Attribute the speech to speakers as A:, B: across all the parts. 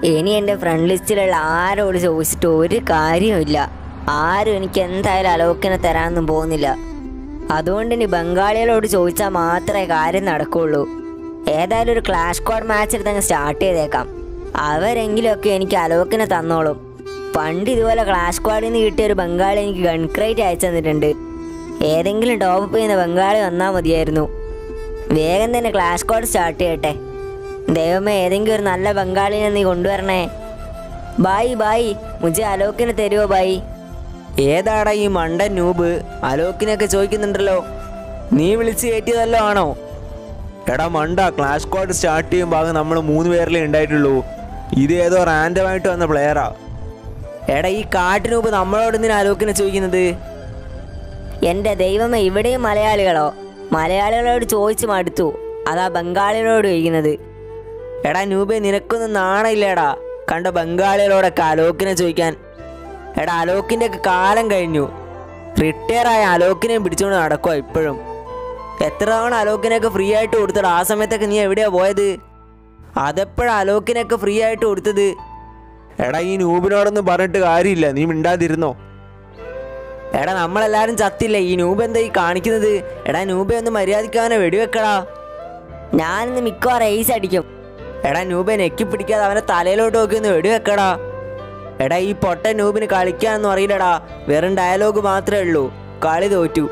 A: ഇനി എൻ്റെ ഫ്രണ്ട് ലിസ്റ്റിലുള്ള ആരോട് ചോദിച്ചിട്ട് ഒരു കാര്യവുമില്ല ആരും എനിക്ക് എന്തായാലും അലോക്കിനെ തരാനൊന്നും പോകുന്നില്ല അതുകൊണ്ട് ഇനി ബംഗാളികളോട് ചോദിച്ചാൽ മാത്രമേ കാര്യം നടക്കുള്ളൂ ഏതായാലും ഒരു ക്ലാഷ് കോഡ് മാച്ച് എടുത്ത് അങ്ങ് സ്റ്റാർട്ട് ചെയ്തേക്കാം അവരെങ്കിലുമൊക്കെ എനിക്ക് അലോക്കിനെ തന്നോളും പണ്ട് ഇതുപോലെ ക്ലാഷ് കോഡിൽ നിന്ന് കിട്ടിയ ഒരു ബംഗാളി എനിക്ക് ഗൺ ക്രേറ്റ് അയച്ചു തന്നിട്ടുണ്ട് ഏതെങ്കിലും ടോപ്പ് ചെയ്യുന്ന ബംഗാളി വന്നാൽ മതിയായിരുന്നു വേഗം തന്നെ ക്ലാഷ് കോഡ് സ്റ്റാർട്ട് ചെയ്യട്ടെ ദൈവമേ ഏതെങ്കിലും ഒരു നല്ല ബംഗാളിനെ നീ കൊണ്ടുവരണേ ബായ് ബായ് മുജെ അലോക്കിനെ തരുമോ ബായ്
B: ഏതാടാ ഈ മണ്ടൻ നൂബ് അലോക്കിനൊക്കെ ചോദിക്കുന്നുണ്ടല്ലോ നീ വിളിച്ച് കയറ്റിയതല്ലോ ആണോ എടാ മണ്ട ക്ലാഷ് കോഡ് സ്റ്റാർട്ട് ചെയ്യുമ്പോൾ നമ്മൾ മൂന്ന് പേരിലേ ഉണ്ടായിട്ടുള്ളൂ ഇത് ഏതോ റാൻഡം ആയിട്ട് വന്ന പ്ലെയറാ എടാ ഈ കാട്ടിനൂബ് നമ്മളോട് എന്തിനാ അലോക്കിനെ ചോദിക്കുന്നത്
A: എൻ്റെ ദൈവമേ ഇവിടെയും മലയാളികളോ മലയാളികളോട് ചോദിച്ചു മടുത്തു അതാ ബംഗാളികളോട് ചോദിക്കുന്നത്
B: എടാ നൂബെ നിനക്കൊന്നും നാണയില്ലേടാ കണ്ട ബംഗാളികളോടൊക്കെ അലോക്കിനെ ചോദിക്കാൻ എടാ അലോക്കിൻ്റെ ഒക്കെ കാലം കഴിഞ്ഞു റിട്ടയർ ആയ അലോക്കിനെ പിടിച്ചുകൊണ്ട് നടക്കുക ഇപ്പോഴും എത്ര തവണ അലോക്കിനൊക്കെ ഫ്രീ ആയിട്ട് കൊടുത്തടാ ആ സമയത്തൊക്കെ നീ എവിടെയാ പോയത് അതെപ്പോഴാ അലോക്കിനൊക്കെ ഫ്രീ ആയിട്ട് കൊടുത്തത് എടാ ഈ നൂബിനോടൊന്നും പറഞ്ഞിട്ട് കാര്യമില്ല നീ മിണ്ടാതിരുന്നോ എടാ നമ്മളെല്ലാരും ചത്തില്ല ഈ നൂബ് എന്താ ഈ കാണിക്കുന്നത് എടാ നൂബെ ഒന്ന് മര്യാദക്കാവനെ വെടിവെക്കടാ
A: ഞാനിന്ന് മിക്കവാറും റേസ് അടിക്കും
B: എടാ നൂബെ നെക്കി പിടിക്കാതെ അവനെ തലയിലോട്ട് നോക്കി ഒന്ന് വെടിവെക്കടാ എടാ ഈ പൊട്ട നൂബിന് കളിക്കാനൊന്നും അറിയില്ലടാ വെറും ഡയലോഗ് മാത്രമേ ഉള്ളൂ കളി തോറ്റു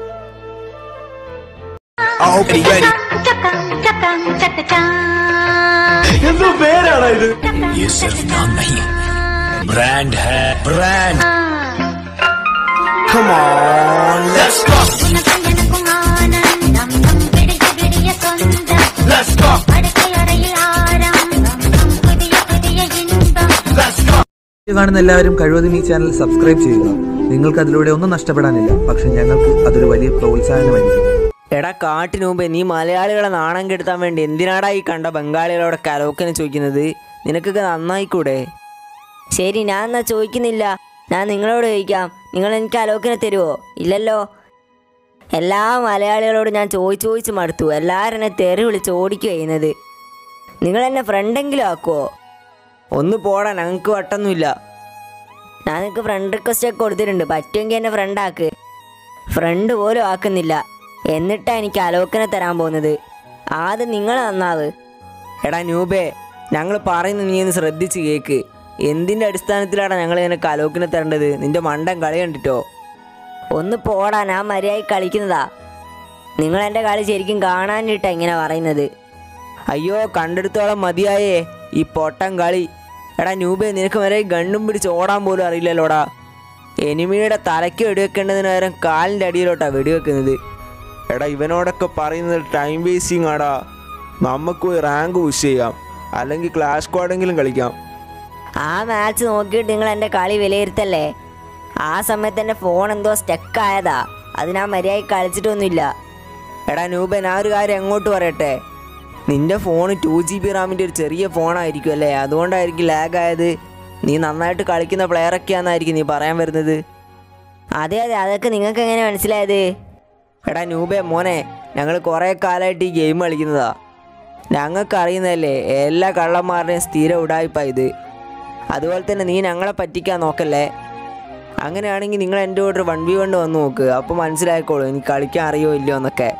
C: ये सिर्फ नाम नहीं ब्रांड है brand
B: Come on, let's go. Let's go.
D: Video കാണുന്ന എല്ലാവരും കഴിവതും ഈ ചാനൽ സബ്സ്ക്രൈബ് ചെയ്യുക നിങ്ങൾക്ക് അതിലൂടെ ഒന്നും നഷ്ടപ്പെടാനില്ല പക്ഷെ ഞങ്ങൾക്ക് അതൊരു വലിയ പ്രോത്സാഹനമായിരിക്കും
B: എടാ കാട്ടിന് മുമ്പ് നീ മലയാളികളെ നാണം കെടുത്താൻ വേണ്ടി എന്തിനാടാ ഈ കണ്ട ബംഗാളികളോടെ കരോക്കിനെ ചോദിക്കുന്നത് നിനക്കൊക്കെ നന്നായിക്കൂടെ
A: ശരി ഞാൻ എന്നാ ചോദിക്കുന്നില്ല ഞാൻ നിങ്ങളോട് ചോദിക്കാം നിങ്ങൾ എനിക്ക് അലോക്കിനെ തരുമോ ഇല്ലല്ലോ എല്ലാ മലയാളികളോടും ഞാൻ ചോദിച്ചു ചോദിച്ച് മടുത്തു എല്ലാവരും എന്നെ തെറി വിളിച്ച് ഓടിക്കുക ചെയ്യുന്നത് നിങ്ങൾ എന്നെ ഫ്രണ്ടെങ്കിലും ആക്കുമോ
B: ഒന്ന് പോടാ ഞങ്ങൾക്ക് വട്ടൊന്നുമില്ല
A: ഞാൻ നിങ്ങൾക്ക് ഫ്രണ്ട് റിക്വസ്റ്റ് ഒക്കെ കൊടുത്തിട്ടുണ്ട് പറ്റുമെങ്കിൽ എന്നെ ഫ്രണ്ട് ആക്ക് ഫ്രണ്ട് പോലും ആക്കുന്നില്ല എന്നിട്ടാ എനിക്ക് അലോക്കിനെ തരാൻ പോകുന്നത് ആദ്യം നിങ്ങൾ നന്നാവ്
B: എടാ ന്യൂബേ ഞങ്ങൾ പറയുന്നത് നീ ഒന്ന് ശ്രദ്ധിച്ച് കേക്ക് എന്തിൻ്റെ അടിസ്ഥാനത്തിലാണ് ഞങ്ങൾ നിനക്ക് അലോക്കിനെ തരേണ്ടത് നിന്റെ മണ്ടൻ കളി കണ്ടിട്ടോ
A: ഒന്ന് പോടാ ഞാൻ മര്യാദ കളിക്കുന്നതാ നിങ്ങൾ എൻ്റെ കളി ശരിക്കും കാണാനിട്ടാ ഇങ്ങനെ പറയുന്നത്
B: അയ്യോ കണ്ടെടുത്തോളം മതിയായേ ഈ പൊട്ടൻ കളി എടാ ന്യൂബേ നിനക്ക് വരെ ഗണ്ണും പിടിച്ച് ഓടാൻ പോലും അറിയില്ലല്ലോടാ എനിമിയുടെ തലയ്ക്ക് വെടിവെക്കേണ്ടതിന് പകരം കാലിൻ്റെ അടിയിലോട്ടാ വെടിവെക്കുന്നത് എടാ ഇവനോടൊക്കെ പറയുന്നത് ടൈം വേസ്റ്റിംഗ് ആടാ നമുക്ക് പോയി റാങ്ക് പുഷ് ചെയ്യാം അല്ലെങ്കിൽ ക്ലാഷ് കോഡെങ്കിലും കളിക്കാം
A: ആ മാച്ച് നോക്കിയിട്ട് നിങ്ങൾ എൻ്റെ കളി വിലയിരുത്തല്ലേ ആ സമയത്ത് എൻ്റെ ഫോൺ എന്തോ സ്റ്റക്ക് ആയതാ അത് ഞാൻ മര്യാദ കളിച്ചിട്ടൊന്നുമില്ല
B: എടാ നൂബ ഞാൻ ഒരു കാര്യം എങ്ങോട്ട് പറയട്ടെ നിന്റെ ഫോൺ ടു ജി ബി റാമിൻ്റെ ഒരു ചെറിയ ഫോണായിരിക്കും അല്ലേ അതുകൊണ്ടായിരിക്കും ലാഗ് ആയത് നീ നന്നായിട്ട് കളിക്കുന്ന പ്ലെയറൊക്കെയാണെന്നായിരിക്കും നീ പറയാൻ വരുന്നത്
A: അതെ അതെ അതൊക്കെ നിങ്ങൾക്ക് എങ്ങനെ മനസ്സിലായത്
B: എടാ നൂബെ മോനെ ഞങ്ങൾ കുറേ കാലമായിട്ട് ഈ ഗെയിം കളിക്കുന്നതാ ഞങ്ങൾക്ക് അറിയുന്നതല്ലേ എല്ലാ കള്ളന്മാരുടെയും സ്ഥിര ഉടായ്പ ഇത് അതുപോലെ തന്നെ നീ ഞങ്ങളെ പറ്റിക്കാൻ നോക്കല്ലേ അങ്ങനെയാണെങ്കിൽ നിങ്ങൾ എൻ്റെ കൂടെ വൺ ബി വൺ വന്ന് നോക്ക് അപ്പോൾ മനസ്സിലായിക്കോളൂ എനിക്ക് കളിക്കാൻ അറിയോ ഇല്ലയോ എന്നൊക്കെ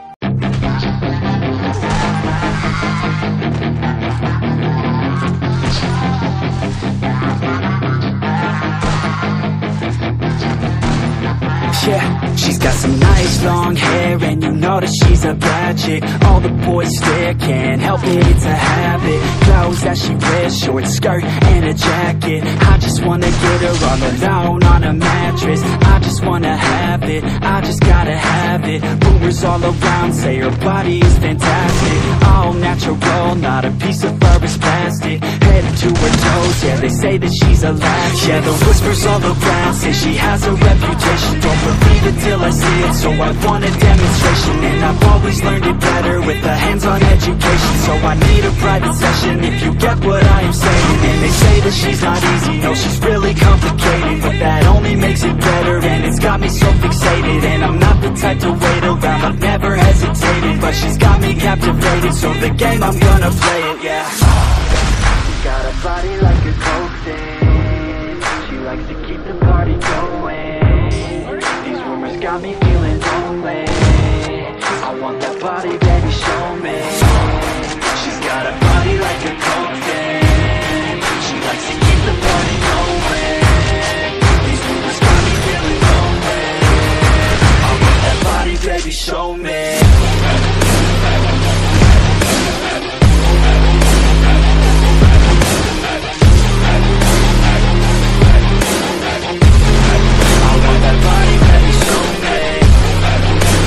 E: Yeah, she's got some nice long hair and you know that she's a bad chick All the boys stare, can't help it, it's a habit Clothes that she wears, short skirt and a jacket I just wanna get her all alone on a mattress I just wanna have it, I just gotta have it Rumors all around say her body is fantastic All natural, not a piece of fur is plastic Head to her toes, yeah they say that she's a latch Yeah the whispers all around say she has a reputation Don't believe it till I see it, so I want a demonstration And I've always learned it better with a hands-on education So I need a private session if you get what I am saying And they say that she's not easy, no she's really complicated But that only makes it better and it's got me so fixated And I'm not the type to wait around, I've never hesitated But she's got me captivated, so the game I'm gonna play it, yeah Got a body like a things. She likes to keep the party going. These rumors got me feeling lonely. I want that body, baby, show me. She's got a body like a coffin. She likes to keep the party going. These rumors got me feeling lonely. I want that body, baby, show me. I want that body, baby, show me.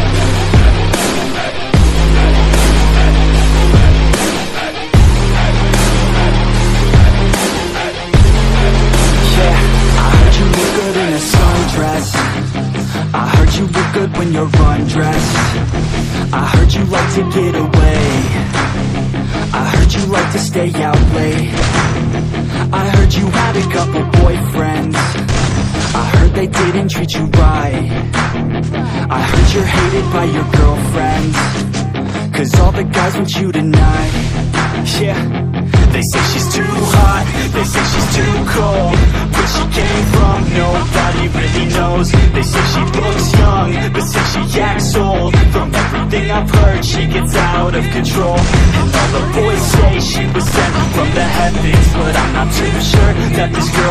E: Yeah, I heard you look good in a sundress. I heard you look good when you're undressed. I heard you like to get away. I heard you like to stay out late. I heard you had a couple boyfriends. I heard they didn't treat you right. I heard you're hated by your girlfriends. Cause all the guys want you tonight. Yeah. They say she's too hot, they say she's too cold. Where she came from, nobody really knows. They say she looks young, but say she acts old. From everything I've heard, she gets out of control. And all the boys say she was sent from the heavens. But I'm not too sure that this girl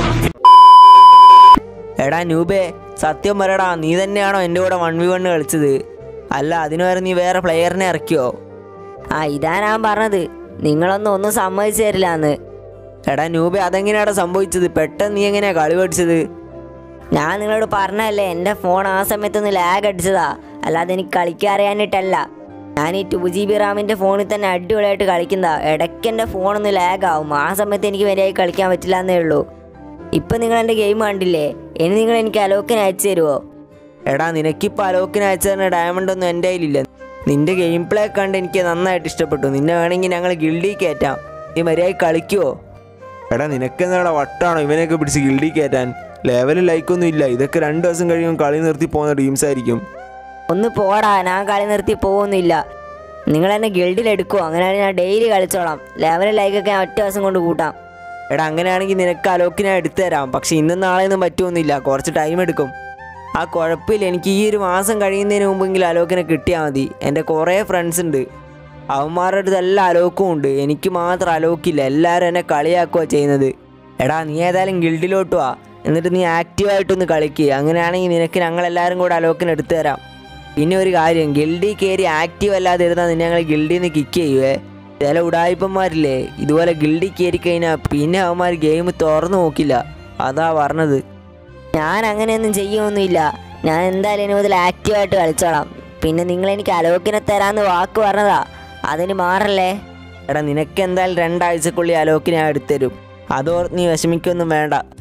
B: എടാ നൂബേ സത്യം പറയടാ നീ തന്നെയാണോ എൻ്റെ കൂടെ one V one കളിച്ചത് അല്ല അതിന് വരെ നീ വേറെ പ്ലെയറിനെ ഇറക്കിയോ
A: ആ ഇതാ ഞാൻ പറഞ്ഞത് നിങ്ങളൊന്നും ഒന്നും സമ്മതിച്ചു തരില്ല എന്ന്
B: എടാ നൂബെ അതെങ്ങനെയാടാ സംഭവിച്ചത് പെട്ടെന്ന് നീ എങ്ങനെയാ കളി പഠിച്ചത്
A: ഞാൻ നിങ്ങളോട് പറഞ്ഞല്ലേ എൻ്റെ ഫോൺ ആ സമയത്തൊന്ന് ലാഗ് അടിച്ചതാ അല്ലാതെ എനിക്ക് കളിക്കാൻ അറിയാനിട്ടല്ല ഞാൻ ഈ ടു ജി ബി റാമിൻ്റെ ഫോണിൽ തന്നെ അടിപൊളിയായിട്ട് കളിക്കുന്നതാ ഇടയ്ക്ക് എൻ്റെ ഫോണൊന്ന് ലാഗ് ആവും ആ സമയത്ത് എനിക്ക് വരെയായി കളിക്കാൻ പറ്റില്ല എന്നേ ഉള്ളൂ ഇപ്പം നിങ്ങൾ എൻ്റെ ഗെയിം കണ്ടില്ലേ ഇനി നിങ്ങൾ എനിക്ക് അലോക്കിന് അയച്ചു തരുമോ
B: എടാ നിനക്കിപ്പോൾ അലോക്കിന് അയച്ചു തരുന്ന ഡയമണ്ട് ഒന്നും എൻ്റെ കയ്യിലില്ല നിന്റെ ഗെയിം പ്ലേ കണ്ട് എനിക്ക് നന്നായിട്ട് ഇഷ്ടപ്പെട്ടു നിന്നെ വേണമെങ്കിൽ ഞങ്ങൾ ഗിൽഡി കയറ്റാം നീ മര്യാദ കളിക്കുവോ
F: എടാ നിനക്കെന്താടാ വട്ടാണോ ഇവനെയൊക്കെ പിടിച്ച് ഗിൽഡി കയറ്റാൻ ലെവൽ ലൈക്കൊന്നും ഇല്ല ഇതൊക്കെ രണ്ട് ദിവസം കഴിയുമ്പോൾ കളി നിർത്തി പോകുന്ന ടീംസ് ആയിരിക്കും
A: ഒന്ന് പോടാ ഞാൻ കളി നിർത്തി പോകുന്നില്ല നിങ്ങൾ എന്നെ ഗിൽഡിൽ എടുക്കുമോ അങ്ങനെയാണെങ്കിൽ ഞാൻ ഡെയിലി കളിച്ചോളാം ലെവൽ ലൈക്കൊക്കെ ഞാൻ ഒറ്റ ദിവസം കൊണ്ട് കൂട്ടാം
B: എടാ അങ്ങനെയാണെങ്കിൽ നിനക്ക് അലോക്കിനെ എടുത്തു തരാം പക്ഷെ ഇന്നും നാളെയൊന്നും പറ്റുമൊന്നുമില്ല കുറച്ച് ടൈം എടുക്കും ആ കുഴപ്പമില്ല എനിക്ക് ഈ ഒരു മാസം കഴിയുന്നതിന് മുമ്പെങ്കിലും അലോക്കിനെ കിട്ടിയാൽ മതി എൻ്റെ കുറേ ഫ്രണ്ട്സ് ഉണ്ട് അവന്മാരുടെ അടുത്ത് എല്ലാ അലോക്കും ഉണ്ട് എനിക്ക് മാത്രം അലോക്കില്ല എല്ലാവരും എന്നെ കളിയാക്കുക ചെയ്യുന്നത് എടാ നീ ഏതായാലും ഗിൽഡിലോട്ട് വാ എന്നിട്ട് നീ ആക്റ്റീവായിട്ടൊന്ന് കളിക്കുക അങ്ങനെയാണെങ്കിൽ നിനക്ക് ഞങ്ങളെല്ലാവരും കൂടെ അലോക്കിനെ എടുത്തു തരാം പിന്നെ ഒരു കാര്യം ഗിൽഡി കയറി ആക്റ്റീവ് അല്ലാതെ ഇരുന്നാൽ നിന്നെ ഞങ്ങൾ ഗിൽഡിൽ നിന്ന് കിക്ക് ചെയ്യുവേ ചില ഉടായ്പന്മാരില്ലേ ഇതുപോലെ ഗിൽഡി കയറി കഴിഞ്ഞാൽ പിന്നെ അവന്മാർ ഗെയിം തുറന്നു നോക്കില്ല അതാ പറഞ്ഞത്
A: ഞാൻ അങ്ങനെയൊന്നും ചെയ്യൊന്നുമില്ല ഞാൻ എന്തായാലും ഇനി മുതൽ ആക്റ്റീവായിട്ട് കളിച്ചോളാം പിന്നെ നിങ്ങൾ എനിക്ക് അലോക്കിനെ തരാമെന്ന് വാക്ക് പറഞ്ഞതാ അതിന് മാറല്ലേ
B: എടാ നിനക്ക് എന്തായാലും രണ്ടാഴ്ചക്കുള്ളിൽ അലോക്കിനെ ഞാൻ എടുത്തരും അതോർത്ത് നീ വിഷമിക്കൊന്നും വേണ്ട